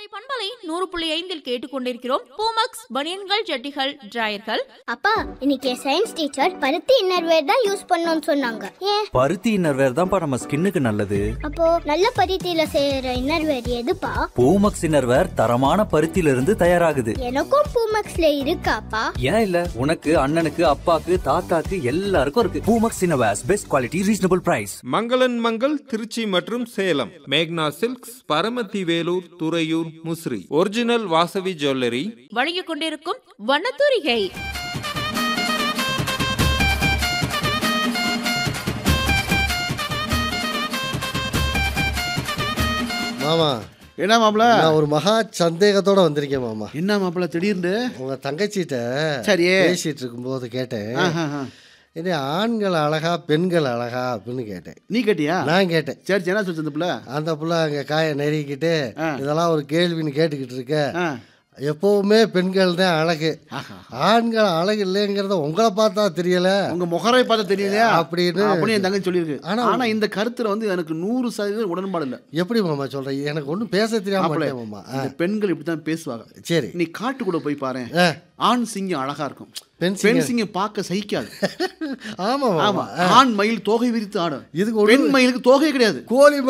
கோடை பண்பலை நூறு புள்ளி ஐந்தில் கேட்டுக்கொண்டிருக்கிறோம் பூமக்ஸ் பனியன்கள் ஜட்டிகள் டிராயர்கள் அப்பா இன்னைக்கு சயின்ஸ் டீச்சர் பருத்தி இன்னர்வேர் தான் யூஸ் பண்ணணும்னு சொன்னாங்க ஏன் பருத்தி இன்னர்வேர் தான்ப்பா நம்ம ஸ்கின்னுக்கு நல்லது அப்போ நல்ல பருத்தியில செய்யற இன்னர்வேர் எதுப்பா பூமக்ஸ் இன்னர்வேர் தரமான பருத்தியில இருந்து தயாராகுது எனக்கும் பூமக்ஸ்ல இருக்காப்பா ஏன் இல்ல உனக்கு அண்ணனுக்கு அப்பாக்கு தாத்தாக்கு எல்லாருக்கும் இருக்கு Poomex innerwears best quality reasonable price Mangalan Mangal Trichy மற்றும் சேலம் மேக்னா silks Paramathi Velur Thuraiyur Musiri original Vasavi jewellery வழங்கிக் கொண்டிருக்கும் வண்ணத்தூரிகை மாமா என்ன மாப்பிள நான் ஒரு மகா சந்தேகத்தோட வந்திருக்கேன் மாமா என்ன மாப்பிள திடீர்னு உங்க தங்கச்சிட்ட சரி. பேசிட்டு இருக்கும்போது கேட்டேன் ஆஹா, ஆஹா. இது ஆண்கள் அழகா பெண்கள் அழகா அப்படின்னு கேட்டேன் நீ கேட்டியா நான் கேட்டேன் சரி சரி, என்ன சொல்லுச்சு இந்த பிள்ளை அந்த புள்ள அங்க காயை நெருக்கிட்டு ஆ. இதெல்லாம் ஒரு கேள்வின்னு கேட்டுக்கிட்டு இருக்க ஆ. எப்பவுமே பெண்கள் தான் அழகு ஆஹா. ஆண்கள் அழகு இல்லைங்கிறத உங்களை பார்த்தா தெரியல உங்க முகரை பார்த்தா தெரியலையா அப்படின்னு அப்படின்னு என் தங்கச்சி சொல்லியிருக்கு ஆனா- ஆனா இந்த கருத்துல வந்து எனக்கு நூறு சதவீதம் உடன்பாடு இல்ல எப்படி மாமா சொல்றீங்க எனக்கு ஒன்றும் பேச தெரியாம மாப்பிள, மாட்டேன் மாமா ஆ, இந்த பெண்கள் இப்படித்தான் பேசுவாங்க சரி நீ காட்டுக்குள்ள போய் பாரு ஆ, ஆண் சிங்கம் அழகா இருக்கும் பெண் பெண் சிங்கம். சிங்கம் பார்க்க சகிக்காது ஆமா ஆமா மாமா ஆண் மயில் தோகை விரித்து ஆடும் இதுக்கு ஒரு பெண் மயிலுக்கு தோகை கிடையாது கோழி